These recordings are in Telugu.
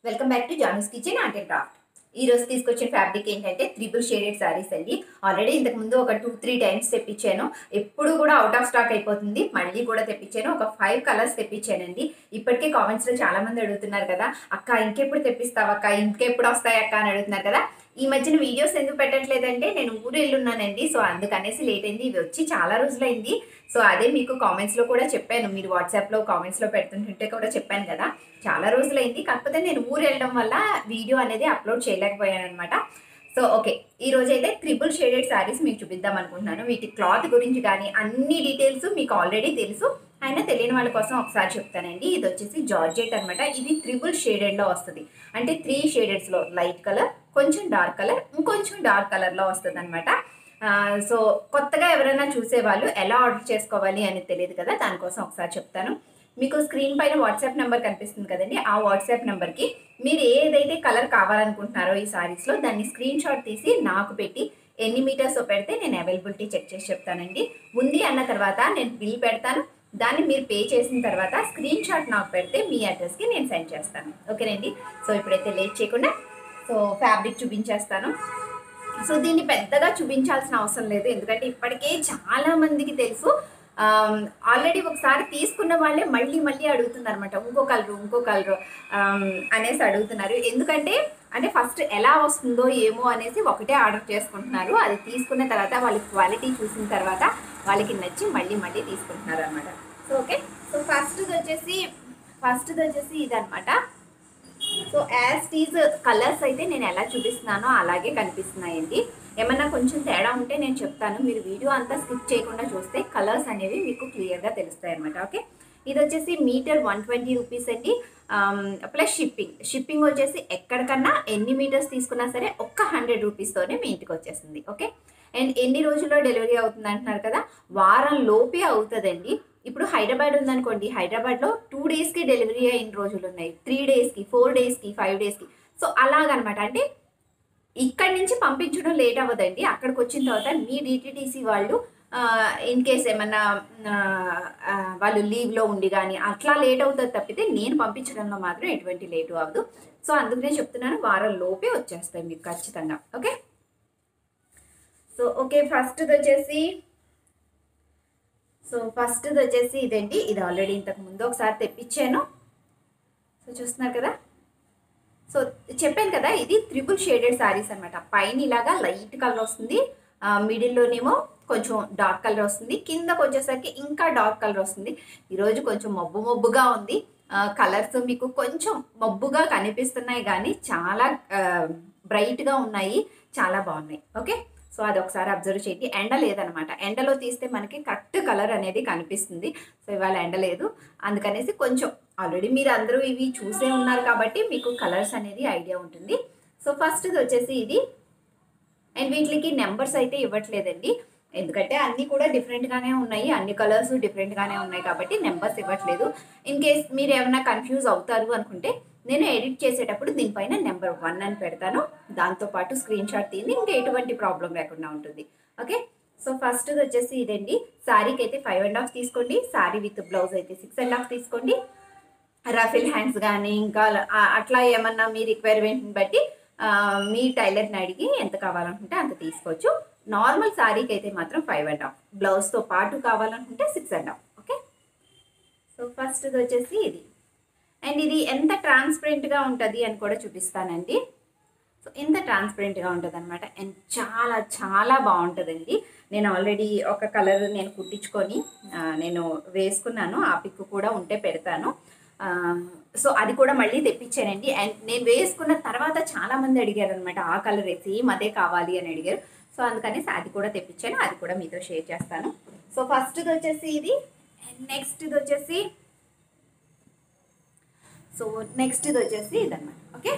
welcome back to Janu's kitchen art and craft ఈ రోజు తీసుకొచ్చిన ఫ్యాబ్రిక్ ఏంటంటే త్రిబుల్ షేడెడ్ సారీస్ అండి ఆల్రెడీ ఇంతకు ముందు ఒక టూ త్రీ టైమ్స్ తెప్పించాను ఎప్పుడు కూడా అవుట్ ఆఫ్ స్టాక్ అయిపోతుంది మళ్ళీ కూడా తెప్పించాను ఒక ఫైవ్ కలర్స్ తెప్పించానండి ఇప్పటికే కామెంట్స్లో చాలా మంది అడుగుతున్నారు కదా అక్క ఇంకెప్పుడు తెప్పిస్తావు అక్క ఇంకెప్పుడు వస్తాయి అక్క అని అడుగుతున్నారు కదా ఈ మధ్యన వీడియోస్ ఎందుకు పెట్టట్లేదంటే నేను ఊరు వెళ్ళున్నానండి సో అందుకనేసి లేట్ అయింది ఇవి వచ్చి చాలా రోజులైంది సో అదే మీకు కామెంట్స్లో కూడా చెప్పాను మీరు వాట్సాప్లో కామెంట్స్లో పెడుతుంటుంటే కూడా చెప్పాను కదా చాలా రోజులైంది కాకపోతే నేను ఊరు వెళ్ళడం వల్ల వీడియో అనేది అప్లోడ్ చేయలేకపోయాను అనమాట సో ఓకే ఈ రోజు అయితే త్రిబుల్ షేడెడ్ శారీస్ మీకు చూపిద్దాం అనుకుంటున్నాను వీటి క్లాత్ గురించి కానీ అన్ని డీటెయిల్స్ మీకు ఆల్రెడీ తెలుసు అయినా తెలియని వాళ్ళ కోసం ఒకసారి చెప్తానండి ఇది వచ్చేసి జార్జెట్ అనమాట ఇది త్రిబుల్ షేడెడ్లో వస్తుంది అంటే త్రీ షేడెడ్స్లో లైట్ కలర్ కొంచెం డార్క్ కలర్ ఇంకొంచెం డార్క్ కలర్లో వస్తుంది అనమాట సో కొత్తగా ఎవరైనా చూసేవాళ్ళు ఎలా ఆర్డర్ చేసుకోవాలి అని తెలియదు కదా దానికోసం ఒకసారి చెప్తాను మీకు స్క్రీన్ పైన వాట్సాప్ నెంబర్ కనిపిస్తుంది కదండి ఆ వాట్సాప్ నెంబర్కి మీరు ఏదైతే కలర్ కావాలనుకుంటున్నారో ఈ సారీస్లో దాన్ని స్క్రీన్ షాట్ తీసి నాకు పెట్టి ఎన్ని మీటర్స్ పెడితే నేను అవైలబిలిటీ చెక్ చేసి చెప్తానండి ఉంది అన్న తర్వాత నేను బిల్ పెడతాను దాన్ని మీరు పే చేసిన తర్వాత స్క్రీన్ షాట్ నాకు పెడితే మీ అడ్రస్కి నేను సెండ్ చేస్తాను ఓకేనండి సో ఇప్పుడైతే లేట్ చేయకుండా సో ఫ్యాబ్రిక్ చూపించేస్తాను సో దీన్ని పెద్దగా చూపించాల్సిన అవసరం లేదు ఎందుకంటే ఇప్పటికే చాలా మందికి తెలుసు ఆల్రెడీ ఒకసారి తీసుకున్న వాళ్ళే మళ్ళీ మళ్ళీ అడుగుతున్నారు అనమాట ఇంకో కలరు ఇంకో కలరు అనేసి అడుగుతున్నారు ఎందుకంటే అంటే ఫస్ట్ ఎలా వస్తుందో ఏమో అనేసి ఒకటే ఆర్డర్ చేసుకుంటున్నారు అది తీసుకున్న తర్వాత వాళ్ళకి క్వాలిటీ చూసిన తర్వాత వాళ్ళకి నచ్చి మళ్ళీ మళ్ళీ తీసుకుంటున్నారు అనమాట సో ఓకే సో ఫస్ట్ది వచ్చేసి ఫస్ట్ది వచ్చేసి ఇదనమాట సో యాజ్ టీజ్ కలర్స్ అయితే నేను ఎలా చూపిస్తున్నానో అలాగే కనిపిస్తున్నాయండి ఏమన్నా కొంచెం తేడా ఉంటే నేను చెప్తాను మీరు వీడియో అంతా స్కిప్ చేయకుండా చూస్తే కలర్స్ అనేవి మీకు క్లియర్గా తెలుస్తాయి అనమాట ఓకే ఇది వచ్చేసి మీటర్ వన్ ట్వంటీ రూపీస్ అండి ప్లస్ షిప్పింగ్ షిప్పింగ్ వచ్చేసి ఎక్కడికన్నా ఎన్ని మీటర్స్ తీసుకున్నా సరే ఒక్క హండ్రెడ్ రూపీస్తోనే మీ ఇంటికి వచ్చేస్తుంది ఓకే అండ్ ఎన్ని రోజుల్లో డెలివరీ అవుతుంది అంటున్నారు కదా వారం లోపే అవుతుందండి ఇప్పుడు హైదరాబాద్ ఉందనుకోండి హైదరాబాద్లో టూ డేస్కి డెలివరీ అయిన రోజులు ఉన్నాయి త్రీ డేస్కి ఫోర్ డేస్కి ఫైవ్ డేస్కి సో అలాగనమాట అంటే ఇక్కడి నుంచి పంపించడం లేట్ అవ్వదండి అక్కడికి వచ్చిన తర్వాత మీ డిటిడిసి వాళ్ళు ఇన్ కేస్ ఏమన్నా వాళ్ళు లీవ్లో ఉండి కానీ అట్లా లేట్ అవుతుంది తప్పితే నేను పంపించడంలో మాత్రం ఎటువంటి లేటు అవ్వదు సో అందుకనే చెప్తున్నాను వారం లోపే వచ్చేస్తాయి మీకు ఖచ్చితంగా ఓకే సో ఓకే ఫస్ట్ది వచ్చేసి సో ఫస్ట్ది వచ్చేసి ఇదండి ఇది ఆల్రెడీ ఇంతకు ముందు ఒకసారి తెప్పించాను సో చూస్తున్నారు కదా సో చెప్పాను కదా ఇది త్రిబుల్ షేడెడ్ శారీస్ అనమాట పైన ఇలాగా లైట్ కలర్ వస్తుంది మిడిల్లోనేమో కొంచెం డార్క్ కలర్ వస్తుంది కిందకు వచ్చేసరికి ఇంకా డార్క్ కలర్ వస్తుంది ఈరోజు కొంచెం మబ్బు మబ్బుగా ఉంది కలర్స్ మీకు కొంచెం మబ్బుగా కనిపిస్తున్నాయి కానీ చాలా బ్రైట్గా ఉన్నాయి చాలా బాగున్నాయి ఓకే సో అది ఒకసారి అబ్జర్వ్ చేయండి ఎండ లేదనమాట ఎండలో తీస్తే మనకి కరెక్ట్ కలర్ అనేది కనిపిస్తుంది సో ఇవాళ ఎండ లేదు అందుకనేసి కొంచెం ఆల్రెడీ మీరు అందరూ ఇవి చూసే ఉన్నారు కాబట్టి మీకు కలర్స్ అనేది ఐడియా ఉంటుంది సో ఫస్ట్ వచ్చేసి ఇది అండ్ వీటికి నెంబర్స్ అయితే ఇవ్వట్లేదండి ఎందుకంటే అన్నీ కూడా డిఫరెంట్గానే ఉన్నాయి అన్ని కలర్స్ డిఫరెంట్గానే ఉన్నాయి కాబట్టి నెంబర్స్ ఇవ్వట్లేదు ఇన్ కేస్ మీరు ఏమైనా కన్ఫ్యూజ్ అవుతారు అనుకుంటే నేను ఎడిట్ చేసేటప్పుడు దీనిపైన నెంబర్ వన్ అని పెడతాను దాంతోపాటు స్క్రీన్ షాట్ తీయండి ఇంకా ఎటువంటి ప్రాబ్లం లేకుండా ఉంటుంది ఓకే సో ఫస్ట్ వచ్చేసి ఇదండి శారీకి అయితే ఫైవ్ అండ్ హాఫ్ తీసుకోండి శారీ విత్ బ్లౌజ్ అయితే సిక్స్ అండ్ హాఫ్ తీసుకోండి రఫిల్ హ్యాండ్స్ కానీ ఇంకా అట్లా ఏమన్నా మీ రిక్వైర్మెంట్ని బట్టి మీ టైలర్ని అడిగి ఎంత కావాలనుకుంటే అంత తీసుకోవచ్చు నార్మల్ శారీకి అయితే మాత్రం ఫైవ్ అండ్ హాఫ్ బ్లౌజ్తో పాటు కావాలనుకుంటే six and half okay so first వచ్చేసి ఇది అండ్ ఇది ఎంత ట్రాన్స్పరెంట్గా ఉంటుంది అని కూడా చూపిస్తానండి సో ఎంత ట్రాన్స్పరెంట్గా ఉంటుంది అనమాట అండ్ చాలా చాలా బాగుంటుందండి నేను ఆల్రెడీ ఒక కలర్ నేను కుట్టించుకొని నేను వేసుకున్నాను ఆ పిక్ కూడా ఉంటే పెడతాను సో అది కూడా మళ్ళీ తెప్పించానండి అండ్ నేను వేసుకున్న తర్వాత చాలామంది అడిగారు అనమాట ఆ కలర్ సేమ్ అదే కావాలి అని అడిగారు సో అందుకనేసి అది కూడా తెప్పించాను అది కూడా మీతో షేర్ చేస్తాను సో ఫస్ట్ది వచ్చేసి ఇది నెక్స్ట్ది వచ్చేసి సో నెక్స్ట్ ఇది వచ్చేసి ఇదన్నమాట ఓకే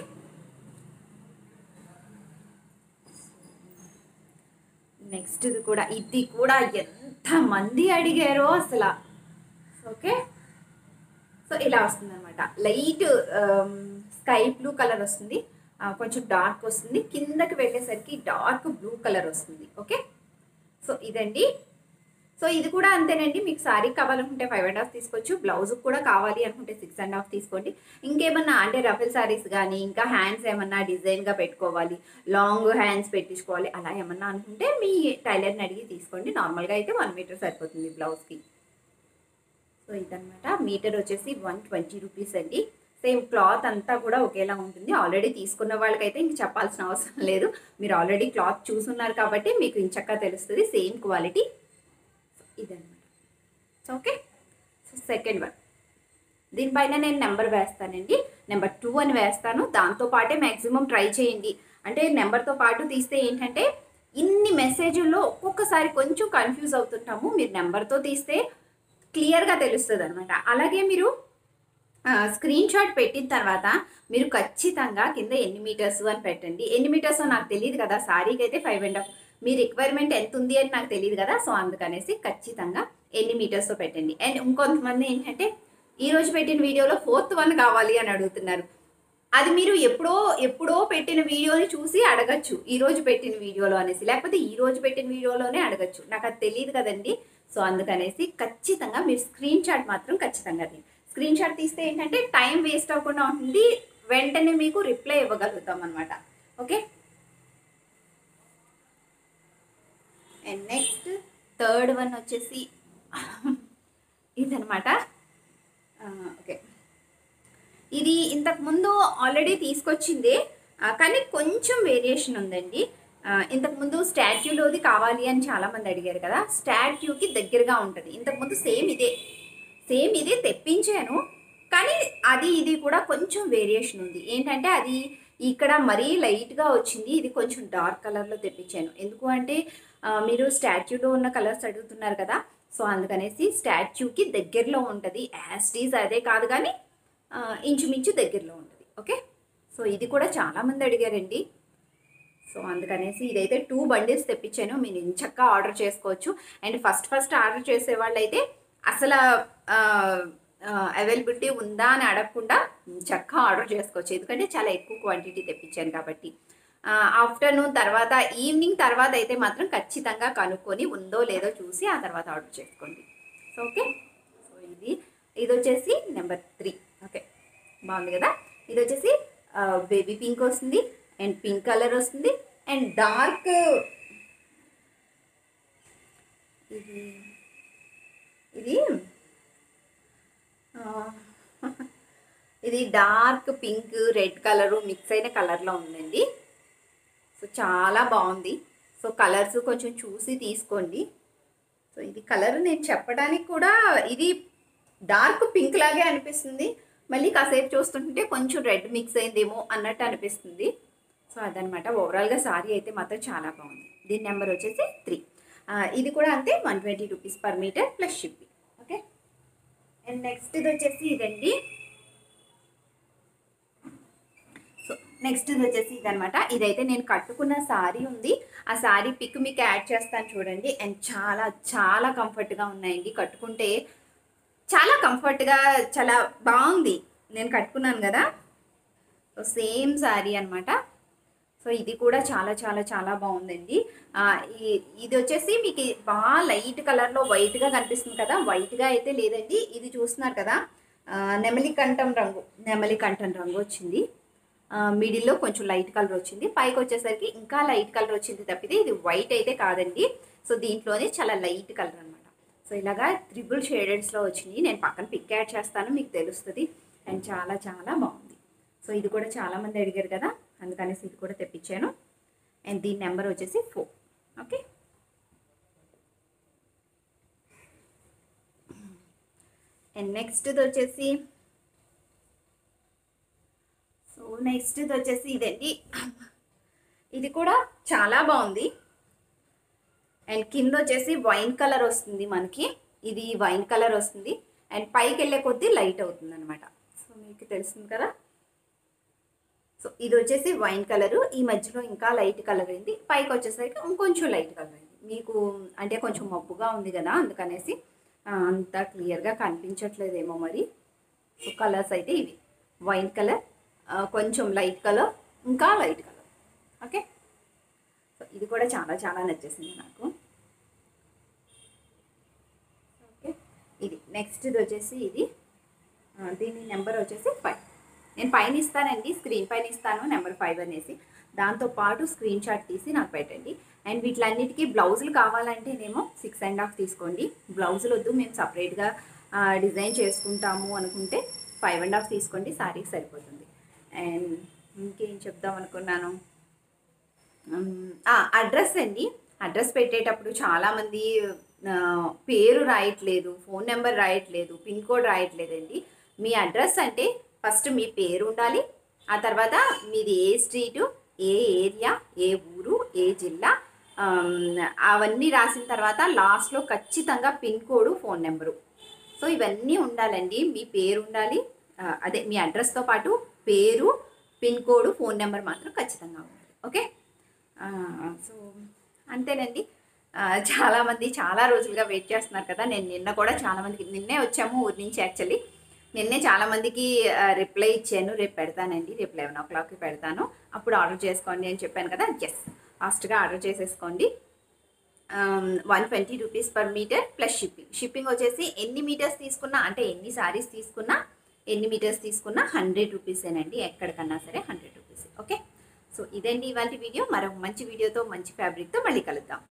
నెక్స్ట్ ఇది కూడా ఇది కూడా ఎంత మంది అడిగారో అసలు ఓకే సో ఇలా వస్తుంది అనమాట లైట్ స్కై బ్లూ కలర్ వస్తుంది కొంచెం డార్క్ వస్తుంది కిందకి వెళ్ళేసరికి డార్క్ బ్లూ కలర్ వస్తుంది ఓకే సో ఇదండి సో ఇది కూడా అంతేనండి మీకు శారీ కావాలనుకుంటే ఫైవ్ అండ్ హాఫ్ తీసుకోవచ్చు బ్లౌజ్ కూడా కావాలి అనుకుంటే సిక్స్ అండ్ హాఫ్ తీసుకోండి ఇంకేమన్నా అంటే రఫల్ శారీస్ కానీ ఇంకా హ్యాండ్స్ ఏమన్నా డిజైన్గా పెట్టుకోవాలి లాంగ్ హ్యాండ్స్ పెట్టించుకోవాలి అలా ఏమన్నా అనుకుంటే మీ టైలర్ని అడిగి తీసుకోండి నార్మల్గా అయితే వన్ మీటర్ సరిపోతుంది బ్లౌజ్కి సో ఇదనమాట మీటర్ వచ్చేసి వన్ ట్వంటీ రూపీస్ అండి సేమ్ క్లాత్ అంతా కూడా ఒకేలా ఉంటుంది ఆల్రెడీ తీసుకున్న వాళ్ళకైతే ఇంక చెప్పాల్సిన అవసరం లేదు మీరు ఆల్రెడీ క్లాత్ చూసున్నారు కాబట్టి మీకు ఇంచక్క తెలుస్తుంది సేమ్ క్వాలిటీ ఇదనమాట so okay so second one దీనిపైన నేను నెంబర్ వేస్తానండి నెంబర్ టూ అని వేస్తాను దాంతో పాటే మ్యాక్సిమం ట్రై చేయండి అంటే నెంబర్తో పాటు తీస్తే ఏంటంటే ఇన్ని మెసేజ్ల్లో ఒక్కొక్కసారి కొంచెం కన్ఫ్యూజ్ అవుతుంటాము మీరు నెంబర్తో తీస్తే క్లియర్గా తెలుస్తుంది అనమాట అలాగే మీరు స్క్రీన్ షాట్ పెట్టిన తర్వాత మీరు ఖచ్చితంగా కింద ఎన్ని మీటర్స్ అని పెట్టండి ఎన్ని మీటర్స్ నాకు తెలియదు కదా సారీకి అయితే ఫైవ్ అండ్ హాఫ్ మీ రిక్వైర్మెంట్ ఎంత ఉంది అని నాకు తెలియదు కదా సో అందుకనేసి ఖచ్చితంగా ఎన్ని మీటర్స్తో పెట్టండి అండ్ ఇంకొంతమంది ఏంటంటే ఈ రోజు పెట్టిన వీడియోలో ఫోర్త్ వన్ కావాలి అని అడుగుతున్నారు అది మీరు ఎప్పుడో ఎప్పుడో పెట్టిన వీడియోని చూసి అడగచ్చు ఈ రోజు పెట్టిన వీడియోలో అనేసి లేకపోతే ఈ రోజు పెట్టిన వీడియోలోనే అడగచ్చు నాకు అది తెలియదు కదండి సో అందుకనేసి ఖచ్చితంగా మీరు స్క్రీన్ షాట్ మాత్రం ఖచ్చితంగా తీయండి స్క్రీన్ షాట్ తీస్తే ఏంటంటే టైం వేస్ట్ అవ్వకుండా ఉంటుంది వెంటనే మీకు రిప్లై ఇవ్వగలుగుతాం అనమాట okay and next third one వచ్చేసి ఇదనమాట ఓకే ఇది ఇంతకు ముందు ఆల్రెడీ తీసుకొచ్చింది ఆ, కానీ కొంచెం వేరియేషన్ ఉందండి ఆ, ఇంతకు ముందు స్టాట్యూలోది కావాలి అని చాలామంది అడిగారు కదా స్టాట్యూకి దగ్గరగా ఉంటుంది ఇంతకుముందు సేమ్ ఇదే సేమ్ ఇదే తెప్పించాను కానీ అది ఇది కూడా కొంచెం వేరియేషన్ ఉంది ఏంటంటే అది ఇక్కడ మరీ లైట్గా వచ్చింది ఇది కొంచెం డార్క్ కలర్లో తెప్పించాను ఎందుకు అంటే ఆ, మీరు స్టాచ్యూలో ఉన్న కలర్స్ అడుగుతున్నారు కదా సో అందుకనేసి స్టాచ్యూకి దగ్గరలో ఉంటుంది యాస్టీజ్ అదే కాదు కానీ ఆ, ఇంచుమించు దగ్గరలో ఉంటుంది ఓకే సో ఇది కూడా చాలామంది అడిగారండి సో అందుకనేసి ఇదైతే టూ బండిల్స్ తెప్పించాను మీరు ఇంచక్క ఆర్డర్ చేసుకోవచ్చు అండ్ ఫస్ట్ ఫస్ట్ ఆర్డర్ చేసే వాళ్ళైతే అసలు అవైలబిలిటీ ఉందా అని అడగకుండా చక్కగా ఆర్డర్ చేసుకోవచ్చు ఎందుకంటే చాలా ఎక్కువ క్వాంటిటీ తెప్పించాను కాబట్టి ఆఫ్టర్నూన్ తర్వాత ఈవినింగ్ తర్వాత అయితే మాత్రం ఖచ్చితంగా కనుక్కొని ఉందో లేదో చూసి ఆ తర్వాత ఆర్డర్ చేసుకోండి సో ఓకే సో ఇది ఇది వచ్చేసి నెంబర్ త్రీ ఓకే బాగుంది కదా ఇది వచ్చేసి బేబీ పింక్ వస్తుంది అండ్ పింక్ కలర్ వస్తుంది అండ్ డార్క్ ఇది ఇది ఆ, ఇది dark pink red colour mix అయిన కలర్లో ఉందండి సో చాలా బాగుంది సో కలర్స్ కొంచెం చూసి తీసుకోండి సో ఇది కలర్ నేను చెప్పడానికి కూడా ఇది డార్క్ పింక్ లాగే అనిపిస్తుంది మళ్ళీ కాసేపు చూస్తుంటే కొంచెం రెడ్ మిక్స్ అయిందేమో అన్నట్టు అనిపిస్తుంది సో అదనమాట ఓవరాల్గా సారీ అయితే మాత్రం చాలా బాగుంది దీని నెంబర్ వచ్చేసి త్రీ ఇది కూడా అంతే one twenty rupees per metre plus shipping okay and next ఇది వచ్చేసి ఇదండి సో నెక్స్ట్ ఇది వచ్చేసి ఇదనమాట ఇదైతే నేను కట్టుకున్న సారీ ఉంది ఆ సారీ పిక్ మీకు యాడ్ చేస్తాను చూడండి అండ్ చాలా చాలా కంఫర్ట్గా ఉన్నాయండి కట్టుకుంటే చాలా కంఫర్ట్గా చాలా బాగుంది నేను కట్టుకున్నాను కదా సో సేమ్ శారీ అనమాట సో ఇది కూడా చాలా చాలా చాలా బాగుందండి ఆ, ఈ- ఇది వచ్చేసి మీకు బాగా లైట్ కలర్లో వైట్గా కనిపిస్తుంది కదా వైట్గా అయితే లేదండి ఇది చూస్తున్నారు కదా ఆ, నెమలి కంఠం రంగు నెమలి కంఠం రంగు వచ్చింది మిడిల్లో కొంచెం లైట్ కలర్ వచ్చింది పైకి వచ్చేసరికి ఇంకా లైట్ కలర్ వచ్చింది తప్పితే ఇది వైట్ అయితే కాదండి సో దీంట్లోనే చాలా లైట్ కలర్ అనమాట సో ఇలాగా త్రిబుల్ షేడెడ్స్లో వచ్చింది నేను పక్కన పిక్ యాడ్ చేస్తాను మీకు తెలుస్తుంది అండ్ చాలా చాలా బాగుంది సో ఇది కూడా చాలామంది అడిగారు కదా అందుకనేసి ఇది కూడా తెప్పించాను అండ్ దీని నెంబర్ వచ్చేసి ఫోర్ ఓకే అండ్ నెక్స్ట్ది వచ్చేసి సో నెక్స్ట్ది వచ్చేసి ఇదండి ఇది కూడా చాలా బాగుంది అండ్ కింద వచ్చేసి వైన్ కలర్ వస్తుంది మనకి ఇది వైన్ కలర్ వస్తుంది అండ్ పైకి వెళ్ళే కొద్దీ లైట్ అవుతుంది అనమాట సో మీకు తెలుస్తుంది కదా సో ఇది వచ్చేసి వైన్ కలరు ఈ మధ్యలో ఇంకా లైట్ కలర్ అయింది పైకి వచ్చేసరికి ఇంకొంచెం లైట్ కలర్ అయింది మీకు అంటే కొంచెం మబ్బుగా ఉంది కదా అందుకనేసి ఆ, అంత క్లియర్గా కనిపించట్లేదేమో మరి సో కలర్స్ అయితే ఇవి వైన్ కలర్ కొంచెం లైట్ కలర్ ఇంకా లైట్ కలర్ ఓకే సో ఇది కూడా చాలా చాలా నచ్చేసింది నాకు ఇది నెక్స్ట్ది వచ్చేసి ఇది ఆ, దీని నెంబర్ వచ్చేసి ఫైవ్ నేను పైన ఇస్తానండి స్క్రీన్ పైన ఇస్తాను నెంబర్ ఫైవ్ అనేసి దాంతోపాటు స్క్రీన్ షాట్ తీసి నాకు పెట్టండి అండ్ వీటిలన్నిటికీ బ్లౌజులు కావాలంటేనేమో సిక్స్ అండ్ హాఫ్ తీసుకోండి బ్లౌజులు వద్దు మేము సపరేట్గా డిజైన్ చేసుకుంటాము అనుకుంటే ఫైవ్ అండ్ హాఫ్ తీసుకోండి సారీకి సరిపోతుంది అండ్ ఇంకేం చెప్దాం అనుకున్నాను అడ్రస్ అండి అడ్రస్ పెట్టేటప్పుడు చాలామంది ఆ, పేరు రాయట్లేదు ఫోన్ నెంబర్ రాయట్లేదు పిన్ కోడ్ రాయట్లేదండి మీ అడ్రస్ అంటే ఫస్ట్ మీ పేరు ఉండాలి ఆ తర్వాత మీది ఏ స్ట్రీటు ఏ ఏరియా ఏ ఊరు ఏ జిల్లా ఆమ్, అవన్నీ రాసిన తర్వాత లాస్ట్లో ఖచ్చితంగా pin code phone number so ఇవన్నీ ఉండాలండి మీ పేరు ఉండాలి ఆ, అదే మీ అడ్రస్తో పాటు పేరు పిన్ కోడ్ ఫోన్ నెంబర్ మాత్రం ఖచ్చితంగా ఉండాలి ఓకే ఆ, సో అంతేనండి ఆ, చాలామంది చాలా రోజులుగా వెయిట్ చేస్తున్నారు కదా నేను నిన్న కూడా చాలామందికి నిన్నే వచ్చాము ఊరి నుంచి యాక్చువల్లీ నిన్నే చాలామందికి రిప్లై ఇచ్చాను రేపు పెడతానండి రేపు లెవెన్ ఓ క్లాక్కి పెడతాను అప్పుడు ఆర్డర్ చేసుకోండి అని చెప్పాను కదా ఎస్ ఫాస్ట్గా ఆర్డర్ చేసేసుకోండి one twenty rupees per metre plus shipping shipping వచ్చేసి ఎన్ని మీటర్స్ తీసుకున్నా అంటే ఎన్ని సారీస్ తీసుకున్నా ఎన్ని మీటర్స్ తీసుకున్నా హండ్రెడ్ రూపీసేనండి ఎక్కడికన్నా సరే హండ్రెడ్ రూపీస్ ఓకే సో ఇదండి ఇవాళ వీడియో మరొక మంచి వీడియోతో మంచి ఫ్యాబ్రిక్తో మళ్ళీ కలుద్దాం